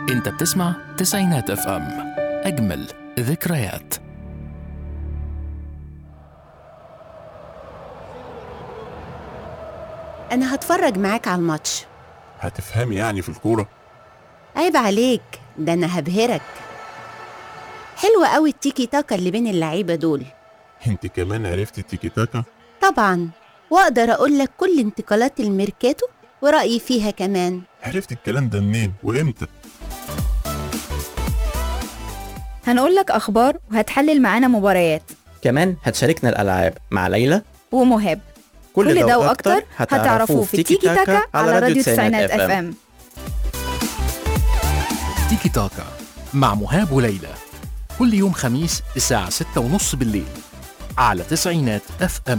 انت بتسمع تسعينات اف ام اجمل ذكريات أنا هتفرج معاك على الماتش هتفهمي يعني في الكورة عيب عليك ده أنا هبهرك حلوة قوي التيكي تاكا اللي بين اللعيبة دول انت كمان عرفتي التيكي تاكا طبعا وأقدر أقول لك كل انتقالات الميركاتو ورأيي فيها كمان عرفتي الكلام ده منين وامتى هنقول لك أخبار وهتحلل معانا مباريات كمان هتشاركنا الألعاب مع ليلى ومهاب كل ده وأكتر هتعرفوه في تيكي تاكا على راديو تسعينات اف ام تيكي تاكا مع مهاب وليلى كل يوم خميس الساعة ستة ونص بالليل على تسعينات اف ام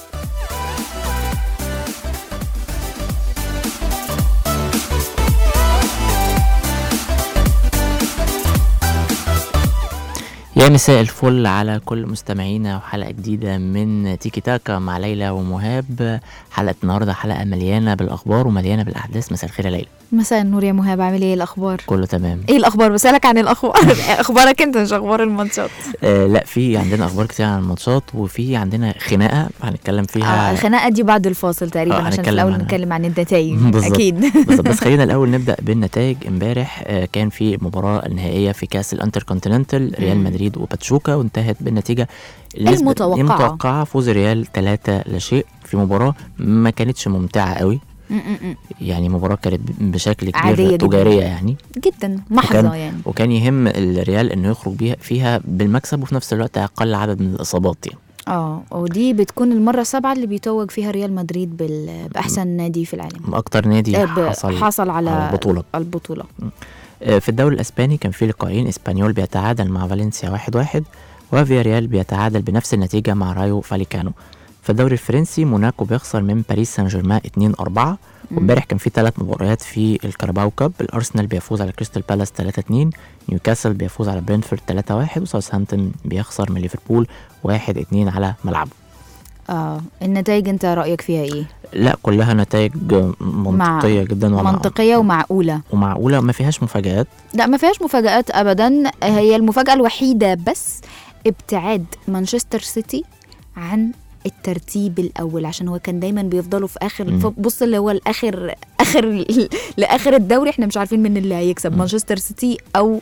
يا مساء الفل على كل مستمعينا وحلقة جديدة من تيكي تاكا مع ليلى ومهاب حلقة النهاردة حلقة مليانة بالأخبار ومليانة بالأحداث مساء الخير يا ليلى مساء النور يا مهاب عامل ايه الاخبار كله تمام ايه الاخبار بسالك عن الاخبار اخبارك انت مش اخبار الماتشات آه لا في عندنا أخبار كتير عن الماتشات وفي عندنا خناقة هنتكلم آه فيها الخناقه دي بعد الفاصل تقريبا آه، عشان في هنتكلم الاول عنها. نتكلم عن النتائج بالظبط. اكيد بالظبط بس خلينا الاول نبدا بالنتائج امبارح آه، كان في المباراه النهائيه في كاس الانتر كونتيننتال ريال مم. مدريد وباتشوكا وانتهت بالنتيجه النسبة- المتوقعة. المتوقعه فوز الريال 3 لا شيء في مباراه ما كانتش ممتعه قوي م- م- م. يعني مباراه كانت بشكل عادية كبير جداً. تجاريه يعني جدا محظه وكان- يعني وكان يهم الريال انه يخرج بيها فيها بالمكسب وفي نفس الوقت اقل عدد من الاصابات يعني اه ودي بتكون المره السابعه اللي بيتوج فيها ريال مدريد بال... باحسن نادي في العالم اكتر نادي آه، ب- حصل حصل على على البطولة. البطوله آه، في الدوري الاسباني كان في لقاءين اسبانيول بيتعادل مع فالنسيا واحد واحد وفيا ريال بيتعادل بنفس النتيجة مع رايو فاليكانو في الدوري الفرنسي موناكو بيخسر من باريس سان جيرمان 2 4 وامبارح كان في ثلاث مباريات في الكاراباو كاب الارسنال بيفوز على كريستال بالاس 3 2 نيوكاسل بيفوز على برينفورد 3 1 وساوثهامبتون بيخسر من ليفربول 1 2 على ملعبه اه النتائج انت رايك فيها ايه لا كلها نتائج منطقية جدا ومع- منطقيه ومعقوله ومعقولة ما فيهاش مفاجآت لا ما فيهاش مفاجآت ابدا هي المفاجأة الوحيدة بس ابتعاد مانشستر سيتي عن الترتيب الاول عشان هو كان دايما بيفضلوا في اخر مم. ف- بص اللي هو الاخر اخر لاخر الدوري احنا مش عارفين مين اللي هيكسب مم. مانشستر سيتي او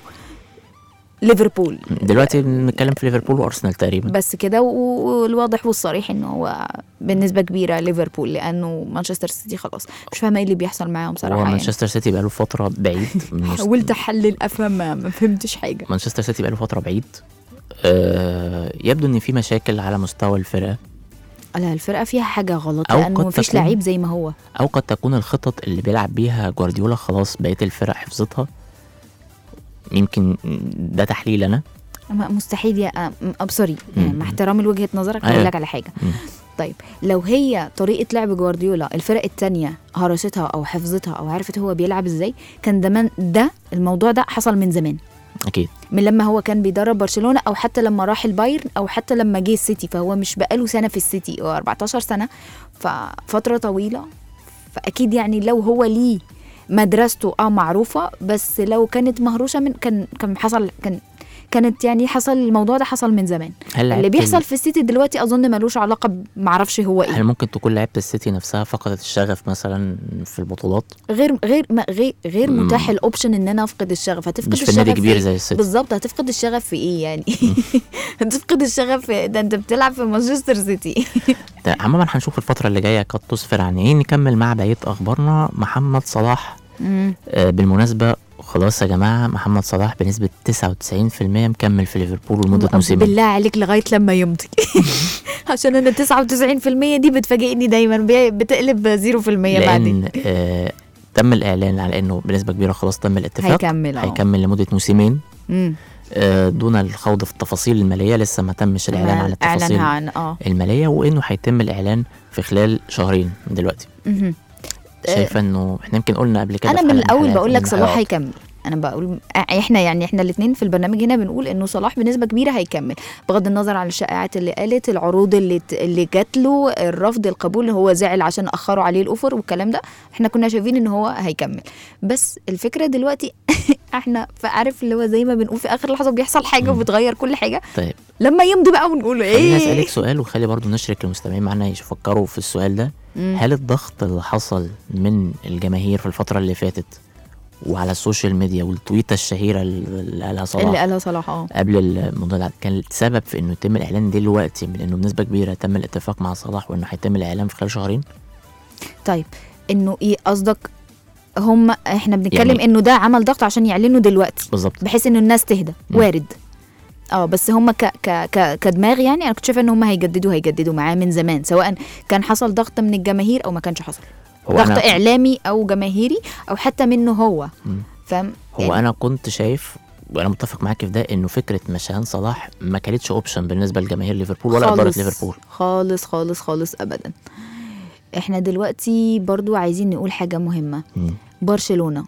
ليفربول دلوقتي بنتكلم في ليفربول وارسنال تقريبا بس كده و- والواضح والصريح انه هو بنسبه كبيره ليفربول لانه مانشستر سيتي خلاص مش فاهمه ايه اللي بيحصل معاهم هو صراحه يعني مانشستر سيتي بقاله فترة بعيد من مست- حاولت احلل افهم ما ما فهمتش حاجه مانشستر سيتي بقاله فترة بعيد آه يبدو ان في مشاكل على مستوى الفرقة لا الفرقه فيها حاجه غلط أو لانه قد مفيش تكون- لعيب زي ما هو او قد تكون الخطط اللي بيلعب بيها جوارديولا خلاص بقيت الفرق حفظتها يمكن ده تحليل انا ما- مستحيل يا أم سوري يعني مم. مع احترامي لوجهه نظرك أيوة. هقول لك على حاجه مم. طيب لو هي طريقه لعب جوارديولا الفرق التانية هرستها او حفظتها او عرفت هو بيلعب ازاي كان زمان ده الموضوع ده حصل من زمان اكيد من لما هو كان بيدرب برشلونه او حتى لما راح البايرن او حتى لما جه السيتي فهو مش بقاله سنه في السيتي هو 14 سنه ففتره طويله فاكيد يعني لو هو ليه مدرسته اه معروفه بس لو كانت مهروشه من كان كان حصل كان كانت يعني حصل الموضوع ده حصل من زمان هل اللي لعيبة بيحصل ال- في السيتي دلوقتي اظن ملوش علاقه ب- معرفش هو هل ايه ممكن تكون لعيبة السيتي نفسها فقدت الشغف مثلا في البطولات غير غير ما غير غير مم. متاح الاوبشن ان انا افقد الشغف هتفقد مش في الشغف نادي كبير إيه؟ زي السيتي بالظبط هتفقد الشغف في ايه يعني هتفقد الشغف في ده انت بتلعب في مانشستر سيتي ده عموما هنشوف الفترة اللي جاية قد تسفر عن ايه نكمل مع بقية اخبارنا محمد صلاح آه، بالمناسبة خلاص يا جماعة محمد صلاح بنسبة 99% مكمل في ليفربول لمدة موسمين بالله عليك لغايه لما يمضي عشان انا 99% دي بتفاجئني دايما بي- بتقلب 0% بعدين لأن آه تم الإعلان على إنه بنسبة كبيرة خلاص تم الاتفاق هيكمل اه هيكمل لمدة موسمين مم. آه دون الخوض في التفاصيل المالية لسه ما تمش الإعلان على التفاصيل اعلنها عن اه المالية وإنه هيتم الإعلان في خلال شهرين من دلوقتي مهم. شايفة إنه إحنا يمكن قلنا قبل كده انا في من حلقة الاول الحلقات بقول لك إن- صلاح آه، هيكمل انا بقول احنا يعني احنا الاثنين في البرنامج هنا بنقول انه صلاح بنسبه كبيره هيكمل بغض النظر عن الشائعات اللي قالت العروض اللي ت- اللي جات له الرفض القبول هو زعل عشان اخروا عليه الاوفر والكلام ده احنا كنا شايفين ان هو هيكمل بس الفكره دلوقتي احنا عارف اللي هو زي ما بنقول في اخر لحظه بيحصل حاجه وبتغير كل حاجه طيب لما يمضي بقى ونقول خليني ايه اسالك سؤال وخلي برضو نشرك المستمعين معانا يفكروا في السؤال ده مم. هل الضغط اللي حصل من الجماهير في الفتره اللي فاتت وعلى السوشيال ميديا والتويته الشهيره اللي قالها اللي صلاح قالها صلاح اه قبل الموضوع ده كان سبب في انه يتم الاعلان دلوقتي من انه بنسبه كبيره تم الاتفاق مع صلاح وانه هيتم الاعلان في خلال شهرين طيب انه ايه قصدك هم احنا بنتكلم يعني- انه ده عمل ضغط عشان يعلنوا دلوقتي بالظبط بحيث انه الناس تهدى مم. وارد اه بس هم ك ك ك كدماغ يعني انا كنت شايفه ان هم هيجددوا هيجددوا معاه من زمان سواء كان حصل ضغط من الجماهير او ما كانش حصل هو ضغط أنا- اعلامي او جماهيري او حتى منه هو مم. فاهم هو يعني انا كنت شايف وانا متفق معاك في ده انه فكره مشان صلاح ما كانتش اوبشن بالنسبه لجماهير ليفربول ولا اداره خالص- ليفربول خالص خالص خالص ابدا احنا دلوقتي برضو عايزين نقول حاجه مهمه مم. برشلونه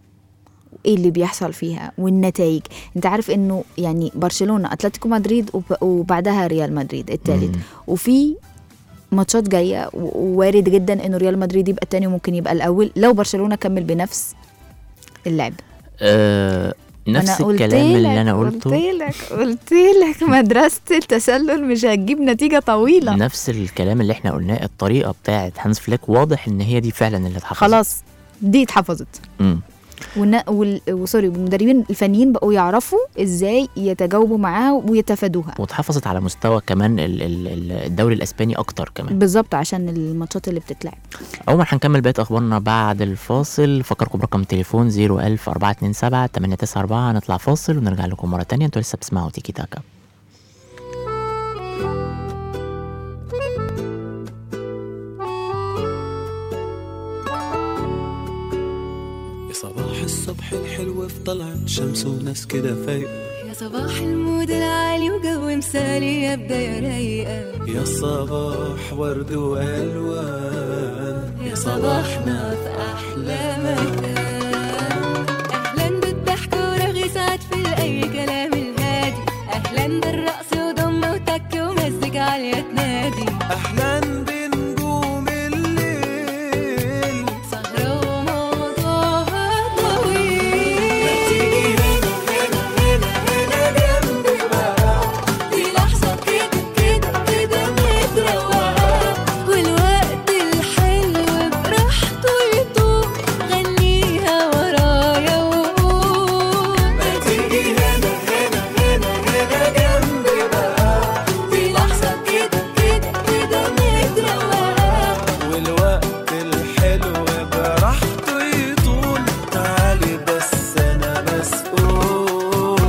ايه اللي بيحصل فيها والنتائج انت عارف انه يعني برشلونه اتلتيكو مدريد وب- وبعدها ريال مدريد الثالث مم. وفي ماتشات جايه و- ووارد جدا انه ريال مدريد يبقى الثاني وممكن يبقى الاول لو برشلونه كمل بنفس اللعب آه نفس أنا قلت الكلام اللي لك- انا قلته قلت لك قلت لك مدرسه التسلل مش هتجيب نتيجه طويله نفس الكلام اللي احنا قلناه الطريقه بتاعت هانز فليك واضح ان هي دي فعلا اللي اتحفظت خلاص دي اتحفظت مم. والنا- وال... وسوري والمدربين الفنيين بقوا يعرفوا ازاي يتجاوبوا معاها ويتفادوها واتحفظت على مستوى كمان ال- ال- ال- الدوري الاسباني اكتر كمان بالظبط عشان الماتشات اللي بتتلعب اول ما هنكمل بقيه اخبارنا بعد الفاصل فكركم برقم تليفون 01000 427 894 هنطلع فاصل ونرجع لكم مره تانية انتوا لسه بتسمعوا تيكي تاكا يا صباح الصبح الحلو في طلعت شمس وناس كده فايقة يا صباح المود العالي وجو مثالي يا بداية رايقة يا صباح ورد وألوان يا صباحنا في أحلى مكان أهلا بالضحك ورغي سعد في أي كلام الهادي أهلا بالرقص وضمة وتك ومزج عالية تنادي أحلى بنجوم الليل سهرة وموضوعها طويل ما تيجي هنا هنا هنا هنا جنبي بقى دي لحظة كده كده كده متروقة والوقت الحلو براحته يطوق غنيها ورايا وقول ما تيجي هنا هنا هنا هنا جنبي بقى دي لحظة كده كده كده متروقة والوقت الحلو براحته يطول تعالي بس أنا مسؤول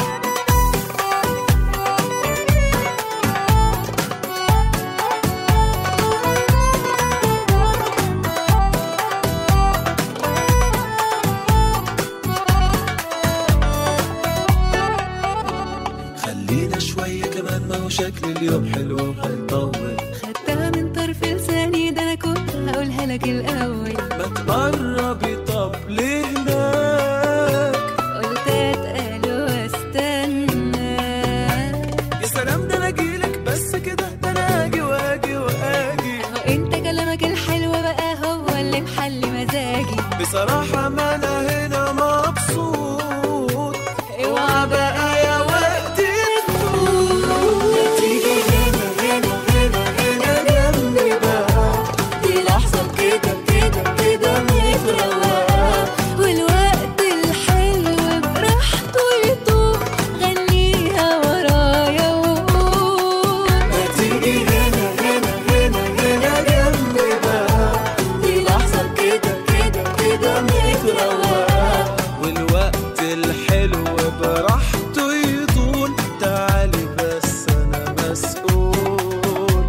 خلينا شوية كمان ما هو شكل اليوم حلو وهيطول خدتها من طرف لساني ده أنا كنت هقولها لك الأول ما تقربي طب لهناك قلت أتقل واستنى يا سلام ده انا اجيلك بس كده ده انا اجي واجي واجي هو انت كلامك الحلو بقى هو اللي محلي مزاجي بصراحة ما انا هنا مبسوط اوعى بقى يا وقت تفوت تيجي هنا هنا هنا هنا جنبي بقى دي لحظة كده كده كده متروقة والوقت الحلو براحته يطوق غنيها ورايا وقول ما تيجي هنا هنا هنا هنا جنبي بقى دي لحظة كده كده كده متروقة والوقت الحلو براحته يطول تعالي بس انا مسؤول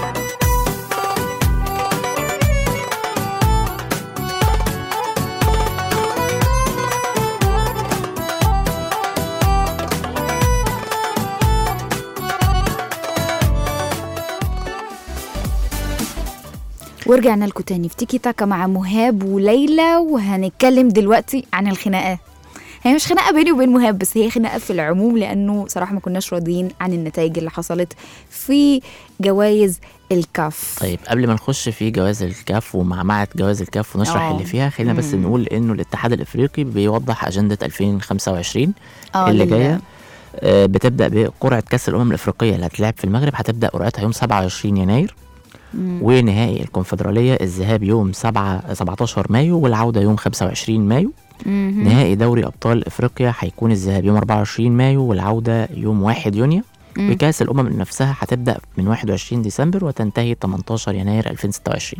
ورجعنا لكم تاني في تيكي تاكا مع مهاب وليلى وهنتكلم دلوقتي عن الخناقات هي مش خناقه بيني وبين مهاب بس هي خناقه في العموم لانه صراحه ما كناش راضيين عن النتائج اللي حصلت في جوائز الكاف طيب قبل ما نخش في جواز الكاف ومعمعة جواز الكاف ونشرح آه. اللي فيها خلينا بس مم. نقول انه الاتحاد الافريقي بيوضح اجندة 2025 آه، اللي لل- جاية آه، بتبدا بقرعه كاس الامم الافريقيه اللي هتلعب في المغرب هتبدا قرعتها يوم 27 يناير مم. ونهائي الكونفدراليه الذهاب يوم 7 17 مايو والعوده يوم 25 مايو مهم. نهائي دوري ابطال افريقيا هيكون الذهاب يوم 24 مايو والعوده يوم 1 يونيو مم. وكاس الامم نفسها هتبدا من 21 ديسمبر وتنتهي 18 يناير 2026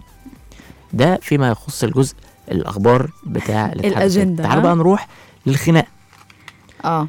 ده فيما يخص الجزء الاخبار بتاع الاتحاد الأفريقي. الأجندة، تعالوا ها؟ بقى نروح للخناقه اه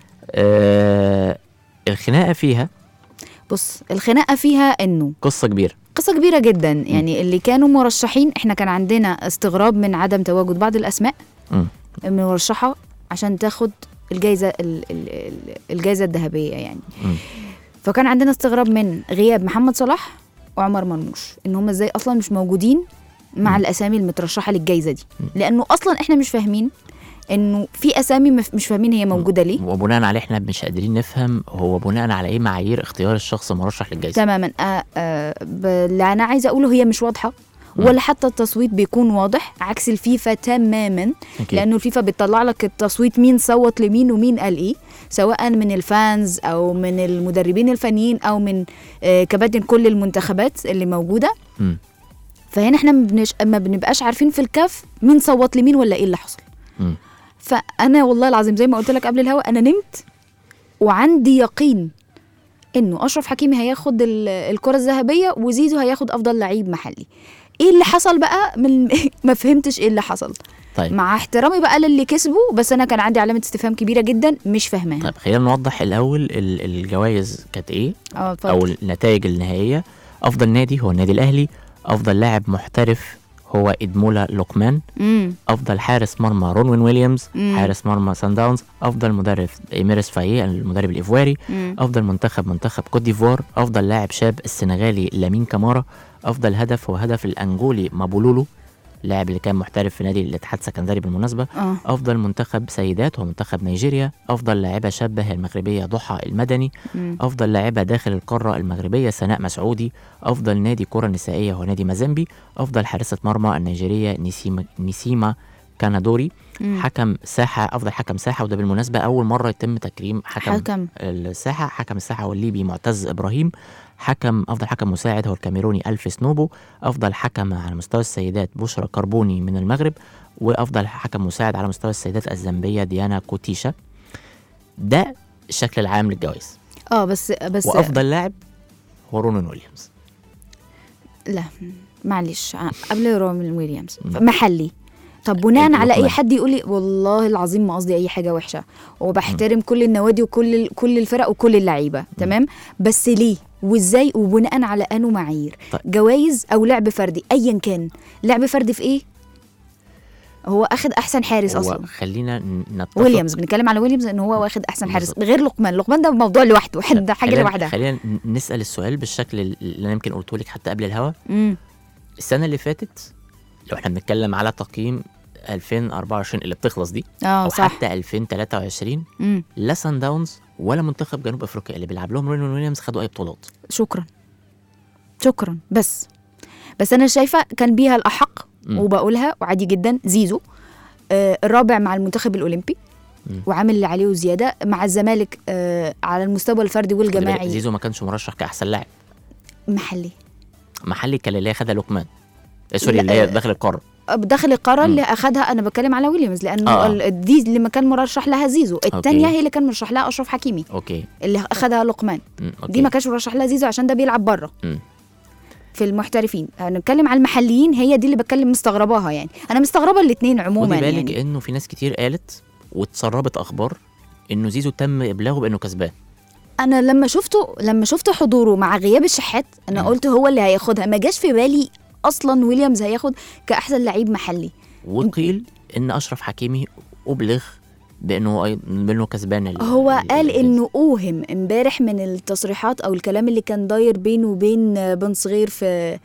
آه الخناقه فيها بص الخناقه فيها انه قصه كبيره قصة كبيرة جدا يعني اللي كانوا مرشحين احنا كان عندنا استغراب من عدم تواجد بعض الاسماء مم. مرشحة عشان تاخد الجايزة ال- ال- ال- الجايزة الذهبية يعني مم. فكان عندنا استغراب من غياب محمد صلاح وعمر مرموش ان هم ازاي اصلا مش موجودين مع الاسامي المترشحة للجايزة دي لانه اصلا احنا مش فاهمين انه في اسامي مف- مش فاهمين هي موجودة ليه وبناء عليه احنا مش قادرين نفهم هو بناء على ايه معايير اختيار الشخص المرشح للجائزه تماما آه آه ب- اللي انا عايزه اقوله هي مش واضحه ولا حتى التصويت بيكون واضح عكس الفيفا تماما أكيد. لانه الفيفا بتطلع لك التصويت مين صوت لمين ومين قال ايه سواء من الفانز او من المدربين الفنيين او من آه كباتن كل المنتخبات اللي موجوده مم. فهنا احنا ما بنش- ما بنبقاش عارفين في الكاف مين صوت لمين ولا ايه اللي حصل مم. فانا والله العظيم زي ما قلت لك قبل الهوا انا نمت وعندي يقين انه اشرف حكيمي هياخد ال- الكره الذهبيه وزيزو هياخد افضل لعيب محلي ايه اللي حصل بقى من ما فهمتش ايه اللي حصل طيب مع احترامي بقى للي كسبوا بس انا كان عندي علامه استفهام كبيره جدا مش فاهماها طيب خلينا نوضح الاول ال- الجوائز كانت ايه اه اتفضل. او النتائج النهائيه افضل نادي هو النادي الاهلي افضل لاعب محترف هو ادمولا لوكمان امم افضل حارس مرمى رونوين ويليامز مم. حارس مرمى سان داونز افضل مدرب ايميرس فايه المدرب الايفواري مم. افضل منتخب منتخب كوت ديفوار افضل لاعب شاب السنغالي لامين كامارا افضل هدف هو هدف الانجولي مابولولو اللاعب اللي كان محترف في نادي الاتحاد السكندري بالمناسبه اه افضل منتخب سيدات هو منتخب نيجيريا افضل لاعبه شابه هي المغربيه ضحى المدني مم. افضل لاعبه داخل القاره المغربيه سناء مسعودي افضل نادي كره نسائيه هو نادي مازيمبي افضل حارسه مرمى النيجيريه نسيما نسيما كانادوري مم. حكم ساحه افضل حكم ساحه وده بالمناسبه اول مره يتم تكريم حكم, حكم الساحه حكم الساحه هو الليبي معتز ابراهيم حكم افضل حكم مساعد هو الكاميروني الف سنوبو افضل حكم على مستوى السيدات بشرى كربوني من المغرب وافضل حكم مساعد على مستوى السيدات الزامبيه ديانا كوتيشا ده الشكل العام للجوائز اه بس بس وافضل لاعب هو رونون ويليامز لا معلش ع- قبل رومن ويليامز مم. محلي طب بناء إيه على اي لقمان. حد يقول لي والله العظيم ما قصدي اي حاجه وحشه وبحترم كل النوادي وكل ال- كل الفرق وكل اللعيبه تمام بس ليه وازاي وبناء على انه معايير طيب. جوائز او لعب فردي ايا كان لعب فردي في ايه هو اخد احسن حارس هو اصلا خلينا ن- نتفق ويليامز بنتكلم على ويليامز ان هو واخد احسن حارس بالظبط. غير لقمان لقمان ده موضوع لوحده ده حاجه خلينا- لوحدها خلينا ن- نسال السؤال بالشكل اللي انا يمكن قلته لك حتى قبل الهوا امم السنه اللي فاتت لو احنا بنتكلم على تقييم 2024 اللي بتخلص دي اه او صح حتى 2023 امم لا سان داونز ولا منتخب جنوب افريقيا اللي بيلعب لهم رونون ويليامز خدوا اي بطولات شكرا شكرا بس بس انا شايفه كان بيها الاحق مم. وبقولها وعادي جدا زيزو آه الرابع مع المنتخب الاولمبي مم. وعامل اللي عليه وزياده مع الزمالك آه على المستوى الفردي خلي بالك، والجماعي زيزو ما كانش مرشح كاحسن لاعب محلي محلي كان اللي هي خدها لوكمان آه، سوري لا، اللي هي آه، داخل القاره داخل القاره مم. اللي اخدها انا بتكلم على ويليامز لانه آه. آه. دي اللي ما كان مرشح لها زيزو الثانيه أوكي. هي اللي كان مرشح لها اشرف حكيمي اوكي اللي اخدها لقمان مم. أوكي. دي ما كانش مرشح لها زيزو عشان ده بيلعب بره مم. في المحترفين هنتكلم على المحليين هي دي اللي بتكلم مستغرباها يعني انا مستغربه الاثنين عموما خدي بالك يعني انه في ناس كتير قالت واتسربت اخبار انه زيزو تم ابلاغه بانه كسبان انا لما شفته لما شفت حضوره مع غياب الشحات انا مم. قلت هو اللي هياخدها ما جاش في بالي اصلا ويليامز هياخد كاحسن لعيب محلي وقيل ان اشرف حكيمي ابلغ بانه أي... بانه كسبان ال- هو ال- قال الجايزة. انه اوهم امبارح من التصريحات او الكلام اللي كان داير بينه وبين بن صغير في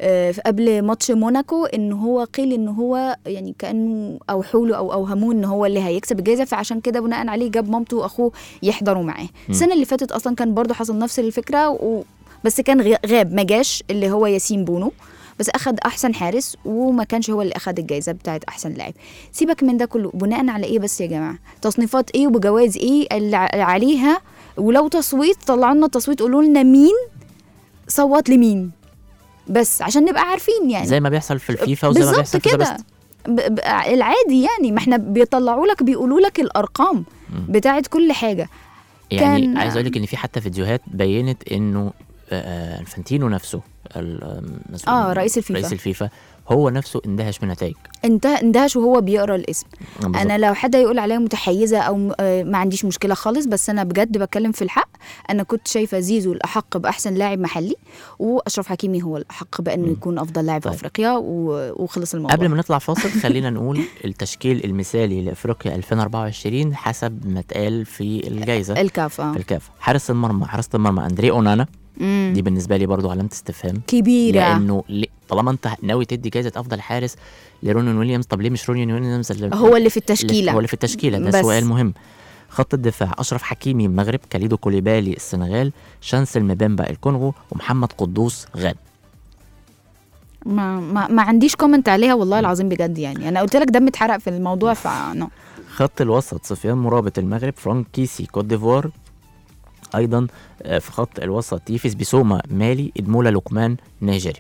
آه، في قبل ماتش موناكو ان هو قيل ان هو يعني كانه اوحوا له او اوهموه ان هو اللي هيكسب الجائزه فعشان كده بناء عليه جاب مامته واخوه يحضروا معاه السنه اللي فاتت اصلا كان برضو حصل نفس الفكره و... بس كان غ- غاب ما جاش اللي هو ياسين بونو بس اخد احسن حارس وما كانش هو اللي اخد الجائزه بتاعت احسن لاعب سيبك من ده كله بناء على ايه بس يا جماعه تصنيفات ايه وبجوائز ايه اللي ع- عليها ولو تصويت طلعوا لنا تصويت قولوا لنا مين صوت لمين بس عشان نبقى عارفين يعني زي ما بيحصل في الفيفا وزي ما بالظبط بيحصل في ذا كده ب- ب- العادي يعني ما احنا بيطلعوا لك بيقولوا لك الارقام بتاعت كل حاجه يعني كان- عايز اقول لك ان في حتى فيديوهات بينت انه آه، انفانتينو نفسه ال- مسؤول- آه، رئيس الفيفا. رئيس الفيفا هو نفسه اندهش من النتائج انتهى اندهش وهو بيقرا الاسم بالظبط. انا لو حد يقول عليا متحيزه او م- آه، ما عنديش مشكله خالص بس انا بجد بتكلم في الحق انا كنت شايفه زيزو الاحق باحسن لاعب محلي واشرف حكيمي هو الاحق بانه يكون افضل لاعب طيب. في افريقيا و- وخلص الموضوع قبل ما نطلع فاصل خلينا نقول التشكيل المثالي لافريقيا 2024 حسب ما اتقال في الجائزه الكاف في اه الكاف حارس المرمى حارسة المرمى اندري اونانا مم. دي بالنسبه لي برضو علامه استفهام كبيره لانه ليه- طالما انت ناوي تدي جائزه افضل حارس لرونين ويليامز طب ليه مش رونين ويليامز اللي هو اللي في اللي- التشكيله هو اللي في التشكيله ده بس. سؤال مهم خط الدفاع اشرف حكيمي المغرب كاليدو كوليبالي السنغال شانسل مبامبا الكونغو ومحمد قدوس غانا ما, ما, ما عنديش كومنت عليها والله العظيم بجد يعني انا قلت لك دم اتحرق في الموضوع فنو خط الوسط سفيان مرابط المغرب فرانك كيسي كوت ديفوار ايضا آه، في خط الوسط تيفيس بيسوما مالي ادمولا لوكمان نيجيري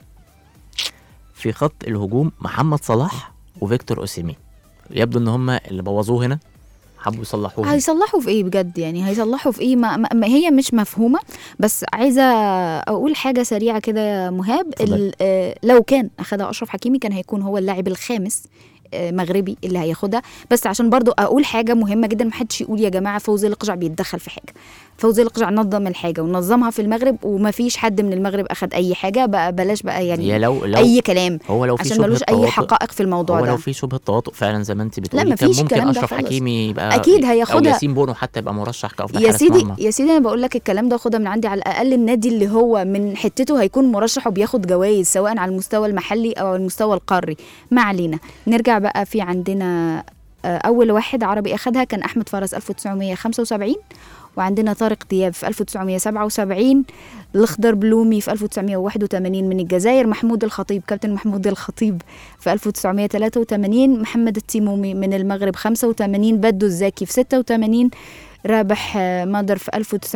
في خط الهجوم محمد صلاح وفيكتور اوسيمين يبدو ان هم اللي بوظوه هنا حبوا يصلحوه هيصلحوا في ايه بجد يعني هيصلحوا في ايه ما, ما ما هي مش مفهومه بس عايزه اقول حاجه سريعه كده يا مهاب اتفضلي. ال- آه، لو كان اخدها اشرف حكيمي كان هيكون هو اللاعب الخامس آه، مغربي اللي هياخدها بس عشان برضو اقول حاجه مهمه جدا محدش يقول يا جماعه فوزي القجع بيتدخل في حاجه فوزي القجع نظم الحاجه ونظمها في المغرب ومفيش حد من المغرب اخد اي حاجه بقى بلاش بقى هي يعني لو لو اي كلام هو لو في عشان شبهه ملوش اي تواطؤ- حقائق في الموضوع هو ده لو في شبهه تواطؤ فعلا زي ما انت بتقولي لا، كان مفيش ممكن الكلام ده اشرف خالص. حكيمي يبقى أكيد او هياخدها. ياسين بونو حتى يبقى مرشح كافضل يا حارس سيدي مرمى يا سيدي انا بقول لك الكلام ده خدها من عندي على الاقل النادي اللي هو من حتته هيكون مرشح وبياخد جوائز سواء على المستوى المحلي او على المستوى القاري ما علينا نرجع بقى في عندنا آه، اول واحد عربي اخدها كان احمد فرس 1975 وعندنا طارق دياب في 1977 الاخضر بلومي في 1981 من الجزائر محمود الخطيب كابتن محمود الخطيب في 1983 محمد التيمومي من المغرب 85 بدو الزاكي في 86 رابح آه، مادر في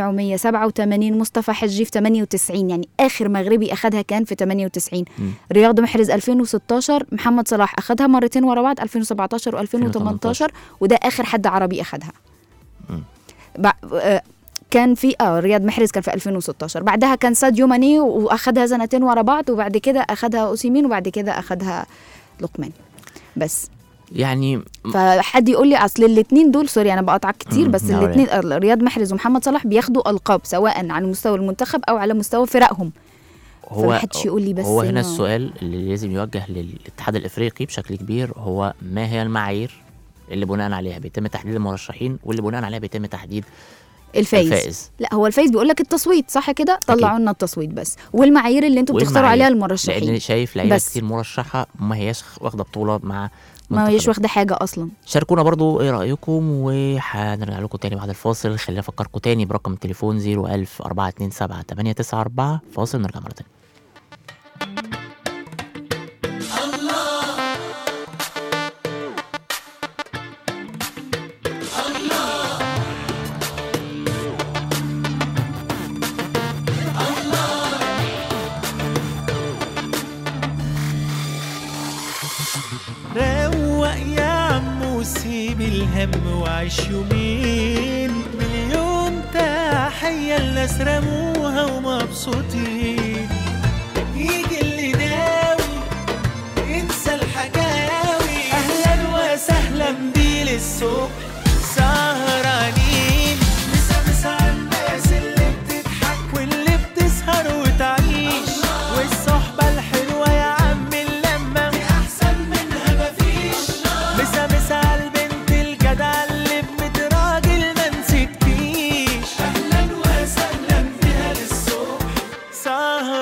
1987 مصطفى حجي في 98 يعني اخر مغربي اخذها كان في 98 مم. رياض محرز 2016 محمد صلاح اخذها مرتين ورا بعض 2017 و2018 وده اخر حد عربي اخذها مم. بع- آه، كان في اه رياض محرز كان في 2016 بعدها كان ساديو ماني واخدها سنتين ورا بعض وبعد كده اخدها اوسيمين وبعد كده اخدها لقمان بس يعني فحد يقول لي اصل الاثنين دول سوري انا بقطعك كتير مم، بس لا الاثنين رياض محرز ومحمد صلاح بياخدوا القاب سواء على مستوى المنتخب او على مستوى فرقهم هو فمحدش يقول لي بس هو هنا إنه- السؤال اللي لازم يوجه للاتحاد الافريقي بشكل كبير هو ما هي المعايير اللي بناء عليها بيتم تحديد المرشحين واللي بناء عليها بيتم تحديد الفايز, الفائز لا هو الفايز بيقول لك التصويت صح كده طلعوا لنا التصويت بس والمعايير اللي انتوا بتختاروا والمعايير. عليها المرشحين لان شايف لعيبه بس. كتير مرشحه ما هياش واخده بطوله مع ما هيش منتخبات. واخده حاجه اصلا شاركونا برضو ايه رأيكم وهنرجع لكم تاني بعد الفاصل خلينا افكركم تاني برقم التليفون 01000 427 894 فاصل نرجع مرة تانية روق يا عم وسيب الهم وعيش يومين مليون تحية الناس رموها ومبسوطين يجي اللي ناوي انسى الحكاوي اهلا وسهلا بيه للصبح سهرانين مسا مسا على الناس اللي بتضحك واللي بتسهر وتعيش والصحبة الحلوة يا عم اللمة دي أحسن منها مفيش مسا مسا على البنت الجدعة اللي بميت راجل ما نسيتكيش أهلا وسهلا بيها للصبح سهرانين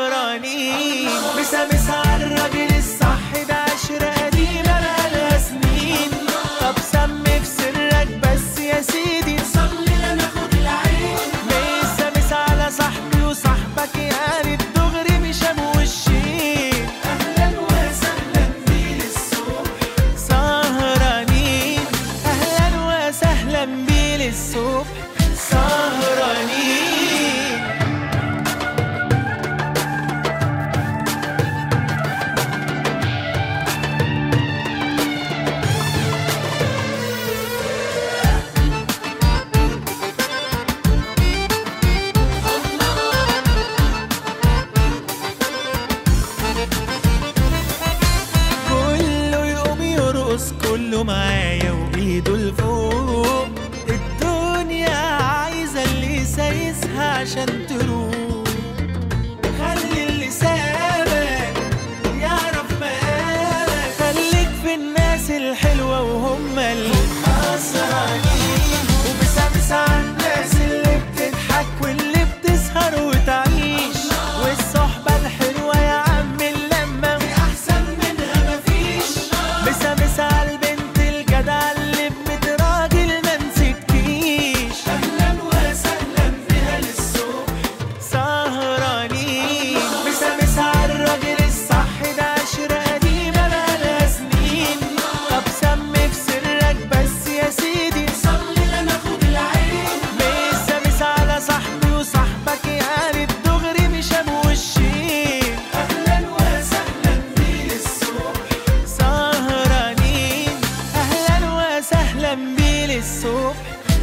يرقص كله معايا وايده لفوق الدنيا عايزة اللي يسايسها عشان تروح خلي اللي سابك يعرف مقامك خليك في الناس الحلوة وهم اللي خسرانين وبسمس على الناس اللي بتضحك واللي بتسهر وتعيش والصحبة الحلوة يا عم اللمة في أحسن منها مفيش مسامس على البنت الجدعة اللي بميت راجل ما مسكتيش أهلا وسهلا بها للصبح سهرانين مسامس على الراجل الصح ده عشرة قديمة بقالها سنين طب سمي في سرك بس يا سيدي صلي لا ناخد العين مسامس على صاحبي وصاحبك يعني الدغري مش وشين أهلا وسهلا بيه الصبح سهرانين أهلا وسهلا بيه للصبح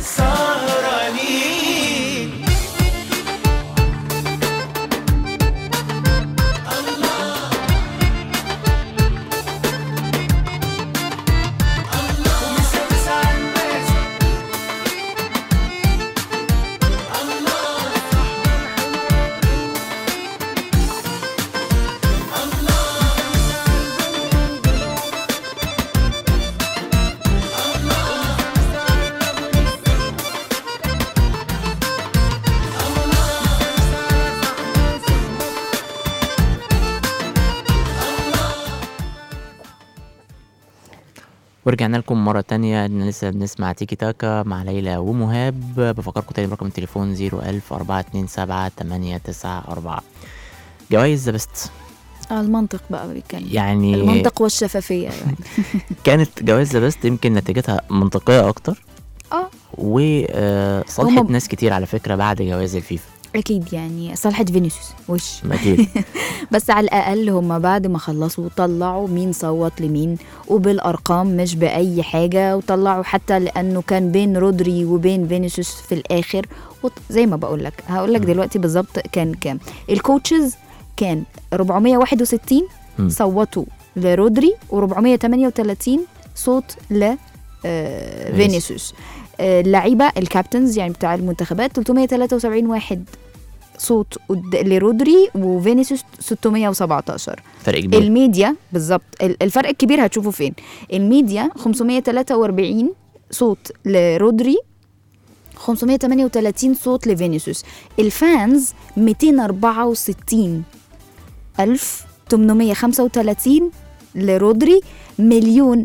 سهرانين ومسامس على الناس ورجعنا لكم مرة تانية إن لسه بنسمع تيكي تاكا مع ليلى ومهاب بفكركم تاني برقم التليفون زيرو ألف أربعة اتنين سبعة تمانية تسعة أربعة جوايز ذا بست آه المنطق بقى بيتكلم يعني المنطق والشفافية يعني كانت جوايز ذا بست يمكن نتيجتها منطقية أكتر اه وصالحت هما- ناس كتير على فكرة بعد جواز الفيفا اكيد يعني صالحة فينيسيوس وش أكيد بس على الاقل هم بعد ما خلصوا طلعوا مين صوت لمين وبالارقام مش باي حاجه وطلعوا حتى لانه كان بين رودري وبين فينيسيوس في الاخر وط- زي ما بقول لك هقول لك دلوقتي بالظبط كان كام الكوتشز كان 461 مم. صوتوا لرودري و438 صوت ل آه، فينيسيوس آه، اللعيبه الكابتنز يعني بتاع المنتخبات 373 واحد صوت قد- لرودري وفينيسيوس 617 فرق كبير الميديا بالظبط ال- الفرق الكبير هتشوفه فين الميديا 543 صوت لرودري 538 صوت لفينيسيوس الفانز 264 ألف 835 لرودري مليون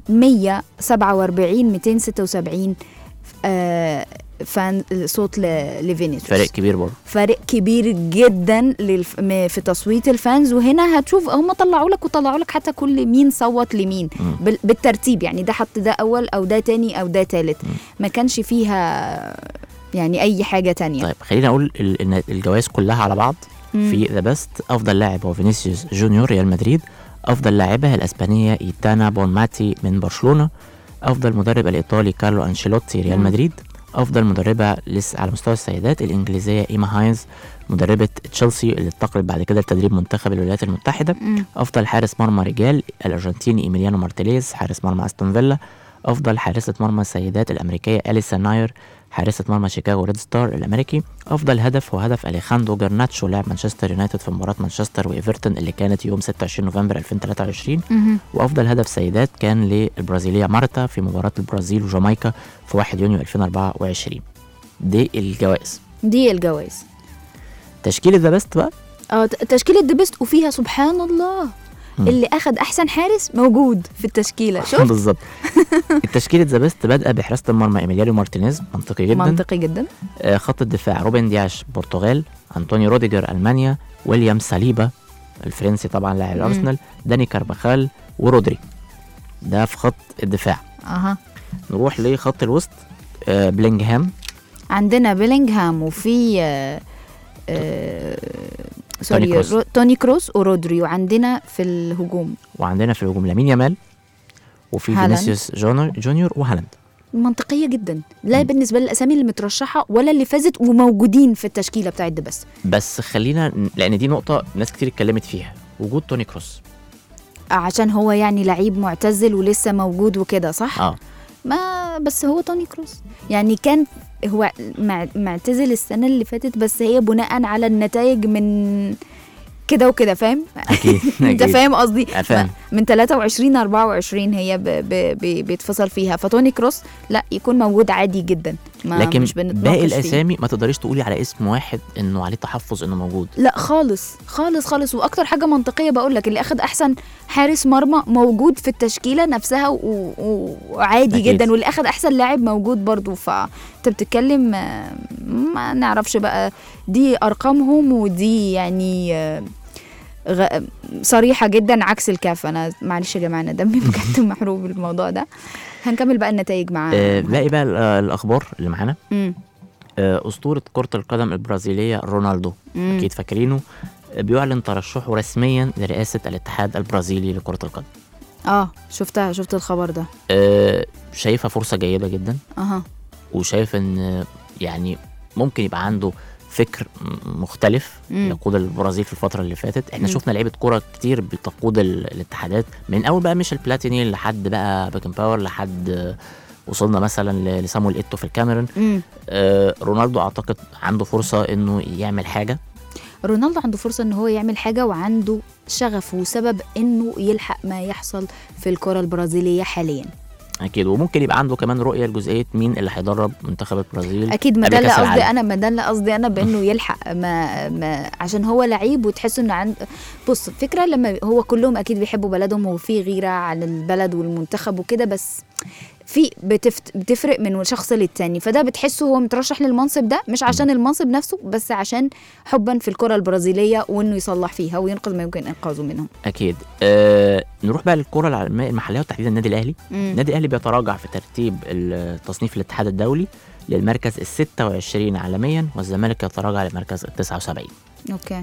147 276 آه فان صوت ل- لفينيسيوس فرق كبير برضه فرق كبير جدا للف... م- في تصويت الفانز وهنا هتشوف هم طلعوا لك وطلعوا لك حتى كل مين صوت لمين بال... بالترتيب يعني ده حط ده اول او ده تاني او ده تالت ما كانش فيها يعني اي حاجه تانية طيب خلينا اقول ال- ان الجوائز كلها على بعض في ذا بيست افضل لاعب هو فينيسيوس جونيور ريال مدريد افضل لاعبه الاسبانيه ايتانا بونماتي من برشلونه افضل مدرب الايطالي كارلو انشيلوتي ريال مدريد افضل مدربه لسه على مستوى السيدات الانجليزيه ايما هاينز مدربه تشيلسي اللي انتقلت بعد كده لتدريب منتخب الولايات المتحده افضل حارس مرمى رجال الارجنتيني ايميليانو مارتيليز حارس مرمى استون فيلا افضل حارسه مرمى السيدات الامريكيه اليسا ناير حارسة مرمى شيكاغو ريد ستار الأمريكي أفضل هدف هو هدف أليخاندرو جرناتشو لاعب مانشستر يونايتد في مباراة مانشستر وإيفرتون اللي كانت يوم 26 نوفمبر 2023 وأفضل هدف سيدات كان للبرازيلية مارتا في مباراة البرازيل وجامايكا في 1 يونيو 2024 دي الجوائز دي الجوائز تشكيلة ذا بيست بقى اه ت- تشكيله ذا بيست وفيها سبحان الله اللي اخد احسن حارس موجود في التشكيله شوف بالظبط التشكيلة ذا بيست بادئة بحراسة المرمى إيميليانو مارتينيز منطقي جدا منطقي جدا آه، خط الدفاع روبن دياش برتغال انطونيو روديجر المانيا ويليام ساليبا الفرنسي طبعا لاعب الارسنال داني كارباخال ورودري ده في خط الدفاع اها نروح لخط الوسط آه، بلينغهام عندنا بيلينغهام وفي آه، آه، سوري كروس. رو- توني كروس ورودري وعندنا في الهجوم وعندنا في الهجوم لامين يامال وفي هالاند. فينيسيوس جونيور, جونيور وهالاند منطقيه جدا لا بالنسبه للاسامي اللي مترشحه ولا اللي فازت وموجودين في التشكيله بتاعت ده بس بس خلينا لان دي نقطه ناس كتير اتكلمت فيها وجود توني كروس عشان هو يعني لعيب معتزل ولسه موجود وكده صح اه ما بس هو توني كروس يعني كان هو مع- معتزل السنة اللي فاتت بس هي بناء على النتائج من كده وكده فاهم اكيد انت أكيد. فاهم قصدي أنا فاهم. من 23 ل 24 هي ب ب ب بيتفصل فيها فتوني كروس لا يكون موجود عادي جدا ما لكن مش بنتناقش باقي فيه. الاسامي ما تقدريش تقولي على اسم واحد انه عليه تحفظ انه موجود لا خالص خالص خالص واكتر حاجه منطقيه بقول لك اللي اخد احسن حارس مرمى موجود في التشكيله نفسها و- و- وعادي أكيد. جدا واللي اخد احسن لاعب موجود برضو فانت بتتكلم آه، ما نعرفش بقى دي ارقامهم ودي يعني آه، غ... صريحه جدا عكس الكاف انا معلش يا جماعه انا دمي بجد محروق بالموضوع ده هنكمل بقى النتائج مع آه باقي بقى ال- آه، الاخبار اللي معانا مم. آه اسطوره كره القدم البرازيليه رونالدو مم. اكيد فاكرينه آه، بيعلن ترشحه رسميا لرئاسه الاتحاد البرازيلي لكره القدم اه شفتها شفت الخبر ده آه شايفها فرصه جيده جدا اها وشايف ان آه، يعني ممكن يبقى عنده فكر م- مختلف مم. يقود البرازيل في الفتره اللي فاتت احنا مم. شفنا لعيبه كوره كتير بتقود ال- الاتحادات من اول بقى مش البلاتيني لحد بقى باكن باور لحد آه، وصلنا مثلا ل- لسامويل ايتو في الكاميرون مم. آه رونالدو اعتقد عنده فرصه انه يعمل حاجه رونالدو عنده فرصة ان هو يعمل حاجة وعنده شغف وسبب انه يلحق ما يحصل في الكرة البرازيلية حاليا اكيد وممكن يبقى عنده كمان رؤيه لجزئيه مين اللي هيدرب منتخب البرازيل اكيد ما قبل ده اللي كأس قصدي العالم. انا ما ده اللي قصدي انا بانه يلحق ما, ما عشان هو لعيب وتحس انه عند بص فكرة لما هو كلهم اكيد بيحبوا بلدهم وفي غيرة على البلد والمنتخب وكده بس في بتفت بتفرق من شخص للتاني فده بتحسه هو مترشح للمنصب ده مش عشان المنصب نفسه بس عشان حبا في الكرة البرازيلية وانه يصلح فيها وينقذ ما يمكن انقاذه منهم اكيد آه نروح بقى للكره العالميه المحليه وتحديدا النادي الاهلي مم. النادي الاهلي بيتراجع في ترتيب ال- تصنيف الاتحاد الدولي للمركز ال 26 عالميا والزمالك يتراجع للمركز ال 79 اوكي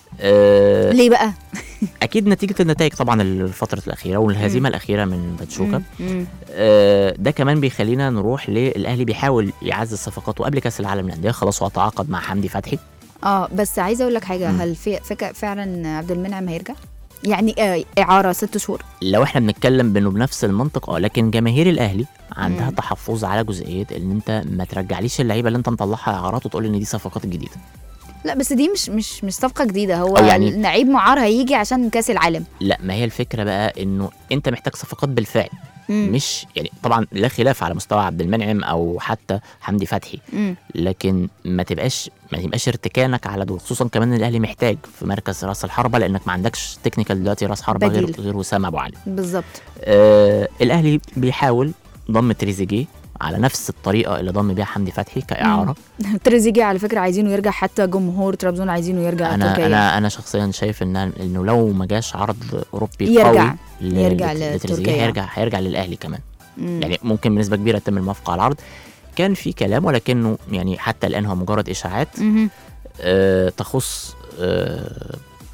آه ليه بقى؟ اكيد نتيجه النتائج طبعا الفتره الاخيره والهزيمه الاخيره من باتشوكا مم. آه، ده كمان بيخلينا نروح للاهلي بيحاول يعزز صفقاته قبل كاس العالم للانديه خلاص هو تعاقد مع حمدي فتحي اه بس عايزه اقول لك حاجه مم. هل في فك... فعلا عبد المنعم هيرجع؟ يعني آه اعاره ست شهور لو احنا بنتكلم بانه بنفس المنطق اه لكن جماهير الاهلي عندها مم. تحفظ على جزئيه ان انت ما ترجعليش اللعيبه اللي انت مطلعها اعارات وتقول ان دي صفقات جديده لا بس دي مش مش مش صفقه جديده هو أو يعني- لعيب معار هيجي عشان كاس العالم لا ما هي الفكره بقى انه انت محتاج صفقات بالفعل مم. مش يعني طبعا لا خلاف على مستوى عبد المنعم او حتى حمدي فتحي مم. لكن ما تبقاش ما يبقاش ارتكانك على دول خصوصا كمان الاهلي محتاج في مركز راس الحربه لانك ما عندكش تكنيكال دلوقتي راس حربه غير بديل. غير وسام ابو علي بالظبط آه الاهلي بيحاول ضم تريزيجيه على نفس الطريقه اللي ضم بيها حمدي فتحي كاعاره تريزيجيه على فكره عايزينه يرجع حتى جمهور طرابزون عايزينه يرجع انا تركيا انا انا شخصيا شايف ان انه لو ما جاش عرض اوروبي يرجع. قوي ل- يرجع لت- لتركيا. لتريزيجيه هيرجع هيرجع للاهلي كمان مم. يعني ممكن بنسبه كبيره يتم الموافقه على العرض كان في كلام ولكنه يعني حتى الان هو مجرد اشاعات مهم. آه تخص آه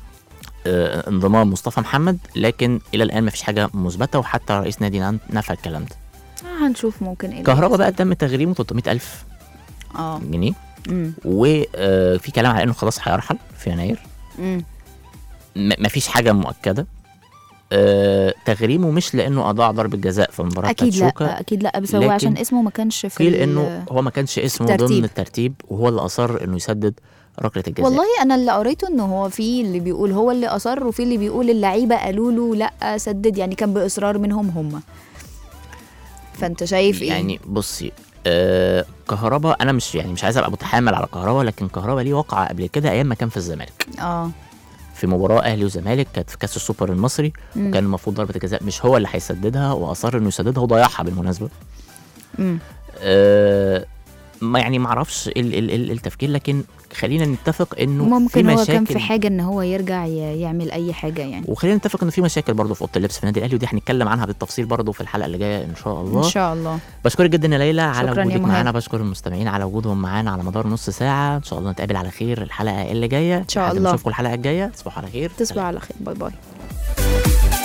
آه انضمام مصطفى محمد لكن الى الان ما فيش حاجه مثبته وحتى رئيس نادي نانت نفى الكلام ده آه هنشوف ممكن ايه اللي كهربا بقى يحصل. تم تغريمه 300 الف اه جنيه مم. وفي كلام على انه خلاص هيرحل في يناير مم. م- مفيش حاجه مؤكده آه تغريمه مش لانه اضاع ضربه جزاء في مباراه اكيد باتشوكا لا اكيد لا بس هو لكن عشان اسمه ما كانش في قيل ال- انه هو ما كانش اسمه الترتيب. ضمن الترتيب وهو اللي اصر انه يسدد ركله الجزاء والله انا اللي قريته انه هو في اللي بيقول هو اللي اصر وفي اللي بيقول اللعيبه قالوا له لا سدد يعني كان باصرار منهم هم فانت شايف ايه يعني بصي آه كهربا انا مش يعني مش عايز ابقى متحامل على كهربا لكن كهربا ليه وقعه قبل كده ايام ما كان في الزمالك اه في مباراه اهلي وزمالك كانت في كاس السوبر المصري مم. وكان المفروض ضربه الجزاء مش هو اللي هيسددها واصر انه يسددها وضيعها بالمناسبه مم. آه ما يعني ما اعرفش ال- ال- ال- التفكير لكن خلينا نتفق انه في ممكن هو مشاكل كان في حاجه ان هو يرجع ي- يعمل اي حاجه يعني وخلينا نتفق انه في مشاكل برضه في اوضه اللبس في النادي الاهلي ودي هنتكلم عنها بالتفصيل برضه في الحلقه اللي جايه ان شاء الله ان شاء الله بشكرك جدا يا ليلى على شكراً يا وجودك مهاب. معانا بشكر المستمعين على وجودهم معانا على مدار نص ساعه ان شاء الله نتقابل على خير الحلقه اللي جايه ان شاء الله. نشوفكم الحلقه الجايه تصبحوا على خير تصبح سلام. على خير باي باي